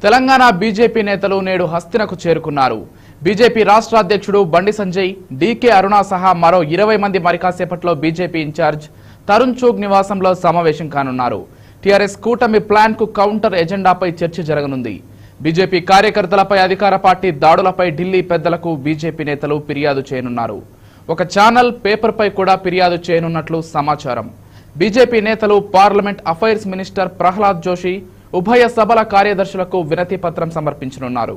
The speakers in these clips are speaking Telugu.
తెలంగాణ బీజేపీ నేతలు నేడు హస్తినకు చేరుకున్నారు బీజేపీ రాష్ట్ర అధ్యక్షుడు బండి సంజయ్ డీకే అరుణ సహా మరో ఇరవై మంది మరి కాసేపట్లో బీజేపీ ఇన్ఛార్జ్ తరుణ్ చూగ్ నివాసంలో సమావేశం కానున్నారు టీఆర్ఎస్ కూటమి ప్లాన్ కు కౌంటర్ ఎజెండాపై చర్చ జరగనుంది బీజేపీ కార్యకర్తలపై అధికార పార్టీ దాడులపై ఢిల్లీ పెద్దలకు బీజేపీ నేతలు ఫిర్యాదు చేయనున్నారు ఒక ఛానల్ పేపర్పై కూడా ఫిర్యాదు చేయనున్నట్లు సమాచారం బీజేపీ నేతలు parliament affairs minister Pralhad Joshi ఉభయ సభల కార్యదర్శులకు వినతి పత్రం సమర్పించనున్నారు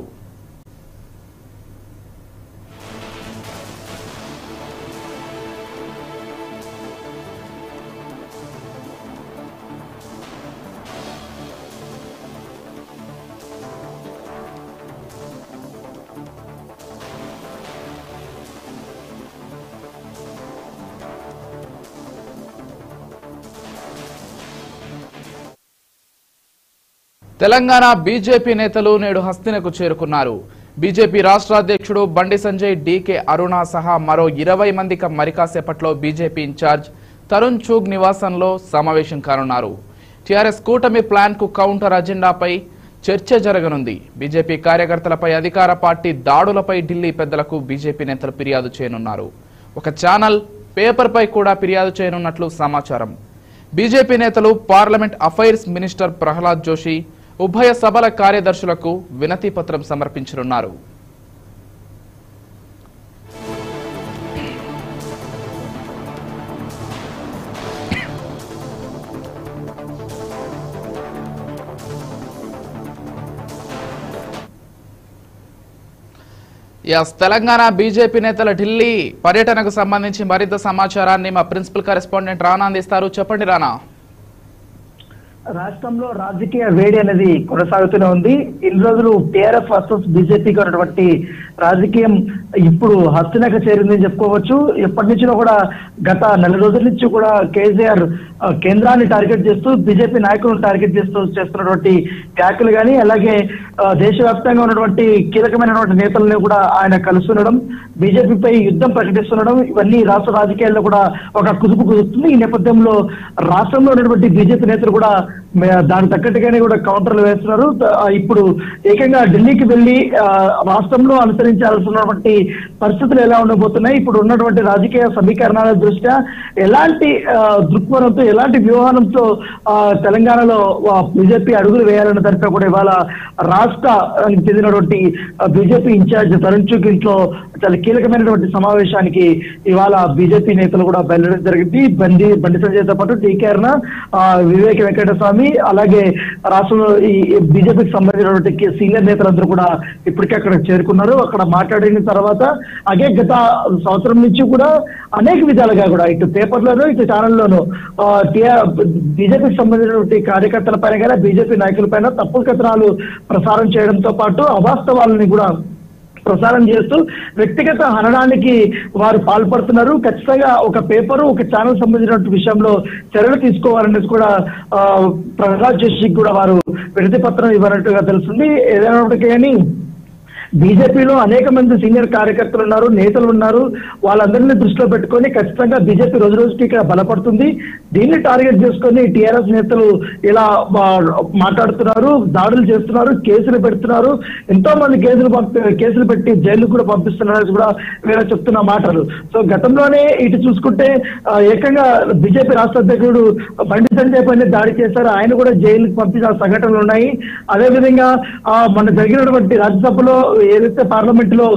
తెలంగాణ బీజేపీ నేతలు నేడు హస్తినకు చేరుకున్నారు బీజేపీ రాష్ట్ర అధ్యక్షుడు బండి సంజయ్ డీకే అరుణ సహా మరో ఇరవై మంది క- మరి కాసేపట్లో బీజేపీ ఇన్ఛార్జ్ తరుణ్ చూగ్ నివాసంలో సమావేశం కానున్నారు టీఆర్ఎస్ కూటమి ప్లాన్ కు కౌంటర్ అజెండాపై చర్చ జరగనుంది బీజేపీ కార్యకర్తలపై అధికార పార్టీ దాడులపై ఢిల్లీ పెద్దలకు బీజేపీ నేతలు ఫిర్యాదు చేయనున్నారు ఒక ఛానల్ పేపర్పై కూడా ఫిర్యాదు చేయనున్నట్లు సమాచారం బీజేపీ నేతలు parliament affairs minister Pralhad Joshi ఉభయ సభల కార్యదర్శులకు వినతి పత్రం సమర్పించనున్నారు ఎస్ తెలంగాణ బీజేపీ నేతల ఢిల్లీ పర్యటనకు సంబంధించి మరింత సమాచారాన్ని మా ప్రిన్సిపల్ కరెస్పాండెంట్ రానా అందిస్తారు చెప్పండి రానా రాష్ట్రంలో రాజకీయ వేడి అనేది కొనసాగుతూనే ఉంది ఇన్ని రోజులు టీఆర్ఎస్ వర్సెస్ బీజేపీకి ఉన్నటువంటి రాజకీయం ఇప్పుడు హస్తినక చేరిందని చెప్పుకోవచ్చు ఎప్పటి నుంచో కూడా గత నెల రోజుల నుంచి కూడా కేసీఆర్ ఆ, కేంద్రాన్ని టార్గెట్ చేస్తూ బీజేపీ నాయకులను టార్గెట్ చేస్తూ చేస్తున్నటువంటి వ్యాఖ్యలు కానీ అలాగే ఆ, దేశవ్యాప్తంగా ఉన్నటువంటి కీలకమైనటువంటి నేతలను కూడా ఆయన కలుస్తుండడం బీజేపీపై యుద్ధం ప్రకటిస్తుండడం ఇవన్నీ రాష్ట్ర రాజకీయాల్లో కూడా ఒక కుదుపు కుదురుతుంది ఈ నేపథ్యంలో రాష్ట్రంలో ఉన్నటువంటి బీజేపీ నేతలు కూడా మే- దానికి తగ్గట్టుగానే కూడా కౌంటర్లు వేస్తున్నారు త- ఆ, ఇప్పుడు ఏకంగా ఢిల్లీకి వెళ్లి ఆ, రాష్ట్రంలో అనుసరించాల్సినటువంటి పరిస్థితులు ఎలా ఉండబోతున్నాయి ఇప్పుడు ఉన్నటువంటి రాజకీయ సమీకరణాల దృష్ట్యా ఎలాంటి ఆ, దృక్పథంతో ఎలాంటి వ్యూహానంతో ఆ, తెలంగాణలో బీజేపీ అడుగులు వేయాలన్న దానిపై కూడా ఇవాళ రాష్ట్రానికి చెందినటువంటి బీజేపీ ఇన్ఛార్జ్ తరుణ్ చుక్ ఇంట్లో చాలా కీలకమైనటువంటి సమావేశానికి ఇవాళ బీజేపీ నేతలు కూడా బయలుదేరడం జరిగింది బండి బండి సంజయ్తో పాటు టీకే అరుణ, ఆ వివేక వెంకటస్వామి అలాగే రాష్ట్రంలో ఈ బీజేపీకి సంబంధించినటువంటి కి- సీనియర్ నేతలందరూ కూడా ఇప్పటికే అక్కడ చేరుకున్నారు అక్కడ మాట్లాడిన తర్వాత అదే గత సంవత్సరం నుంచి కూడా అనేక విధాలుగా కూడా ఇటు పేపర్లోనూ ఇటు ఛానల్లోనూ బీజేపీకి సంబంధించినటువంటి కార్యకర్తల పైన కానీ బీజేపీ నాయకుల పైన తప్పుడు కథనాలు ప్రసారం చేయడంతో పాటు అవాస్తవాలని కూడా ప్రసారం చేస్తూ వ్యక్తిగత హననానికి వారు పాల్పడుతున్నారు ఖచ్చితంగా ఒక పేపరు ఒక ఛానల్ సంబంధించిన విషయంలో చర్యలు తీసుకోవాలనేది కూడా ఆ, ప్రహ్లాద్ జోషికి కూడా వారు వినతి పత్రం ఇవ్వనట్టుగా తెలుస్తుంది ఏదైనప్పటికీ కానీ బీజేపీలో అనేక మంది సీనియర్ కార్యకర్తలు ఉన్నారు నేతలు ఉన్నారు వాళ్ళందరినీ దృష్టిలో పెట్టుకొని ఖచ్చితంగా బీజేపీ రోజు రోజుకి ఇక్కడ బలపడుతుంది దీన్ని టార్గెట్ చేసుకొని టీఆర్ఎస్ నేతలు ఇలా ఆ, మాట్లాడుతున్నారు దాడులు చేస్తున్నారు కేసులు పెడుతున్నారు ఎంతో మంది కేసులు పంపి కేసులు పెట్టి జైలు కూడా పంపిస్తున్నారు కూడా వీళ్ళ చెప్తున్న మాటలు సో గతంలోనే ఇటు చూసుకుంటే ఆ, ఏకంగా బీజేపీ రాష్ట్ర అధ్యక్షుడు బండి సంజయ్ పైన దాడి చేశారు ఆయన కూడా జైలుకి పంపించిన సంఘటనలు ఉన్నాయి అదేవిధంగా ఆ, మన జరిగినటువంటి రాజ్యసభలో ఏదైతే పార్లమెంట్ లో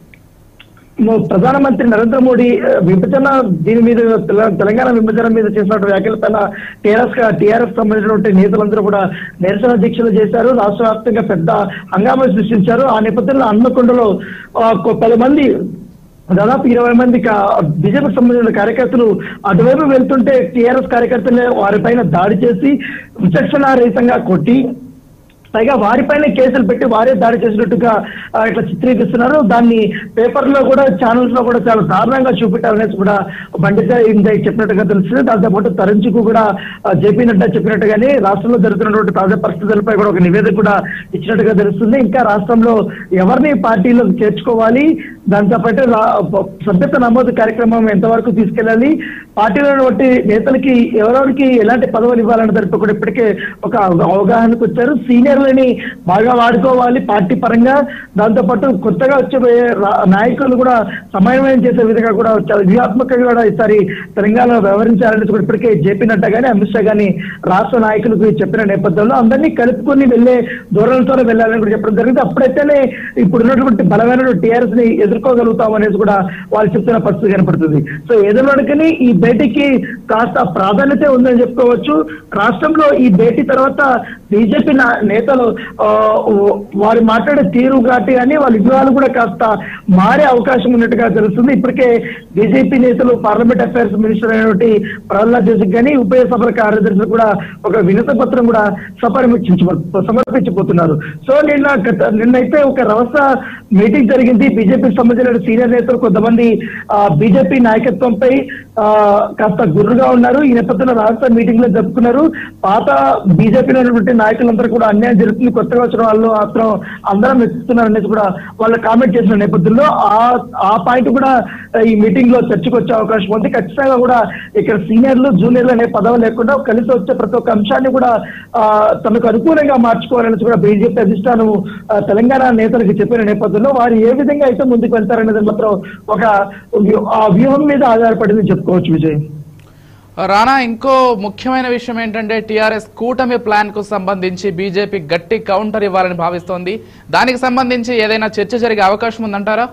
మ- ప్రధానమంత్రి నరేంద్ర మోడీ ఆ, విభజన దీని మీద తెల- తెలంగాణ విభజన మీద చేసినటువంటి వ్యాఖ్యల పైన టీఆర్ఎస్ టీఆర్ఎస్ సంబంధించినటువంటి నేతలందరూ కూడా నిరసన దీక్షలు చేశారు రాష్ట్ర వ్యాప్తంగా పెద్ద హంగామా సృష్టించారు ఆ నేపథ్యంలో హన్మకొండలో ఆ, కొ- పది మంది దాదాపు ఇరవై మంది బీజేపీకి సంబంధించిన కార్యకర్తలు అటువైపు వెళ్తుంటే టీఆర్ఎస్ కార్యకర్తలే వారిపైన దాడి చేసి విచక్షణారహితంగా కొట్టి పైగా వారిపైన కేసులు పెట్టి వారే దాడి చేసినట్టుగా ఆ, ఇట్లా చిత్రీకరిస్తున్నారు దాన్ని పేపర్లో కూడా ఛానల్స్ లో కూడా చాలా దారుణంగా చూపెట్టారనేసి కూడా బండిత ఇందాక చెప్పినట్టుగా తెలుస్తుంది దాంతో పాటు తరంచుకు కూడా ఆ, జేపీ నడ్డా చెప్పినట్టుగానే రాష్ట్రంలో జరుగుతున్నటువంటి తాజా పరిస్థితులపై కూడా ఒక నివేదిక కూడా ఇచ్చినట్టుగా తెలుస్తుంది ఇంకా రాష్ట్రంలో ఎవరిని పార్టీలోకి చేర్చుకోవాలి దాంతో పాటు రా- సభ్యత నమోదు కార్యక్రమం ఎంతవరకు తీసుకెళ్ళాలి పార్టీలో ఉన్నటువంటి నేతలకి ఎవరెవరికి ఎలాంటి పదవులు ఇవ్వాలన్న దానిపై కూడా ఇప్పటికే ఒక అవగాహనకు వచ్చారు సీనియర్లని బాగా వాడుకోవాలి పార్టీ పరంగా దాంతోపాటు కొత్తగా వచ్చే రా- నాయకులు కూడా సమన్వయం చేసే విధంగా కూడా చాలా వ్యూహాత్మకంగా కూడా ఈసారి తెలంగాణలో వ్యవహరించాలని కూడా ఇప్పటికే జేపీ నడ్డా కానీ అమిత్ షా కానీ రాష్ట్ర నాయకులకు చెప్పిన నేపథ్యంలో అందరినీ కలుపుకొని వెళ్లే ధోరణితోనే వెళ్ళాలని కూడా చెప్పడం జరిగింది అప్పుడైతేనే ఇప్పుడు ఉన్నటువంటి బలమైన టీఆర్ఎస్ ని ఎదుర్కోగలుగుతాం అనేది కూడా వాళ్ళు చెప్తున్న పరిస్థితి కనపడుతుంది సో ఏదోనకని ఈ భేటీకి కాస్త ప్రాధాన్యత ఉందని చెప్పుకోవచ్చు రాష్ట్రంలో ఈ భేటీ తర్వాత బీజేపీ నేతలు ఆ, వారు మాట్లాడే తీరు ఘాటి అని వాళ్ళ వ్యూహాలు కూడా కాస్త మారే అవకాశం ఉన్నట్టుగా తెలుస్తుంది ఇప్పటికే బీజేపీ నేతలు పార్లమెంట్ అఫైర్స్ మినిస్టర్ అయినటువంటి ప్రహ్లాద్ జోషి కానీ ఉభయ సభల కార్యదర్శులు కూడా ఒక వినత పత్రం కూడా సమర్పించ సమర్పించబోతున్నారు సో నిన్న గత నిన్నైతే ఒక రవస మీటింగ్ జరిగింది బీజేపీకి సంబంధించిన సీనియర్ నేతలు కొంతమంది బీజేపీ నాయకత్వంపై ఆ, కాస్త గుర్రుగా ఉన్నారు ఈ నేపథ్యంలో రాష్ట్ర మీటింగ్ లో జరుపుకున్నారు పాత బీజేపీలో ఉన్నటువంటి నాయకులందరూ కూడా అన్యాయం జరుగుతుంది కొత్తగా వచ్చిన వాళ్ళు మాత్రం అందరం మెచ్చుతున్నారు అనేది కూడా వాళ్ళు కామెంట్ చేసిన నేపథ్యంలో ఆ ఆ పాయింట్ కూడా ఈ మీటింగ్ లో చర్చకు వచ్చే అవకాశం ఉంది ఖచ్చితంగా కూడా ఇక్కడ సీనియర్లు జూనియర్లు అనే పదవి లేకుండా కలిసి వచ్చే ప్రతి ఒక్క అంశాన్ని కూడా ఆ, తమకు అనుకూలంగా మార్చుకోవాలని కూడా బీజేపీ అధిష్టానం ఆ, తెలంగాణ నేతలకు చెప్పిన నేపథ్యంలో వారు ఏ విధంగా అయితే ముందుకు వెళ్తారనేది మాత్రం ఒక వ్యూ- ఆ వ్యూహం మీద ఆధారపడింది చెప్పుకోవచ్చు విజయ్ రానా ఇంకో ముఖ్యమైన విషయం ఏంటంటే టీఆర్ఎస్ కూటమి ప్లాన్ కు సంబంధించి బీజేపీ గట్టి కౌంటర్ ఇవ్వాలని భావిస్తోంది దానికి సంబంధించి ఏదైనా చర్చ జరిగే అవకాశం ఉందంటారా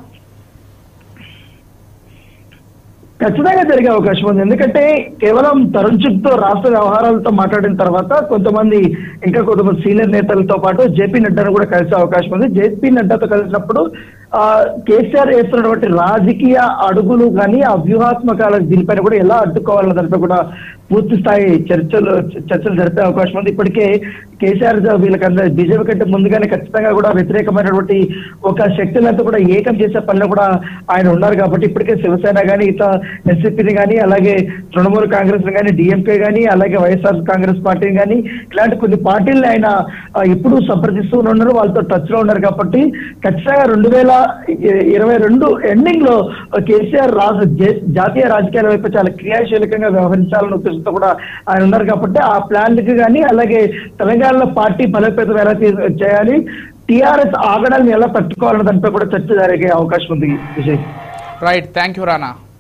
ఖచ్చితంగా జరిగే అవకాశం ఉంది ఎందుకంటే కేవలం తరుణ్ చుక్ తో రాష్ట్ర వ్యవహారాలతో మాట్లాడిన తర్వాత కొంతమంది ఇంకా కొంతమంది సీనియర్ నేతలతో పాటు జేపీ నడ్డాను కూడా కలిసే అవకాశం ఉంది జేపీ నడ్డాతో కలిసినప్పుడు ఆ కేసీఆర్ వేస్తున్నటువంటి రాజకీయ అడుగులు కానీ ఆ వ్యూహాత్మకాల దీనిపైన కూడా ఎలా అడ్డుకోవాలన్న దానిపై కూడా పూర్తి స్థాయి చర్చలు చర్చలు జరిపే అవకాశం ఉంది ఇప్పటికే కేసీఆర్ వీళ్ళకందరూ బీజేపీ కంటే ముందుగానే ఖచ్చితంగా కూడా వ్యతిరేకమైనటువంటి ఒక శక్తులంతా కూడా ఏకం చేసే పనిలో కూడా ఆయన ఉన్నారు కాబట్టి ఇప్పటికే శివసేన కానీ ఇతర ఎస్సీపీని కానీ అలాగే తృణమూల్ కాంగ్రెస్ కానీ డిఎంకే కానీ అలాగే వైఎస్ఆర్ కాంగ్రెస్ పార్టీని కానీ ఇలాంటి కొన్ని పార్టీలను ఆయన ఆ, ఇప్పుడు సంప్రదిస్తూ ఉన్నారు వాళ్ళతో టచ్ లో ఉన్నారు కాబట్టి ఖచ్చితంగా రెండు వేల ఇరవై రెండు ఎండింగ్ లో కేసీఆర్ రాష్ట్ర జే- జాతీయ రాజకీయాల వైపు చాలా క్రియాశీలకంగా వ్యవహరించాలని ఉద్దేశంతో కూడా ఆయన ఉన్నారు కాబట్టి ఆ ప్లాన్లకు కానీ అలాగే తెలంగాణలో పార్టీ బలోపేతం ఎలా తీ- చేయాలి టీఆర్ఎస్ ఆగడాలను ఎలా తట్టుకోవాలన్న దానిపై కూడా చర్చ జరిగే అవకాశం ఉంది Vijay right thank you Rana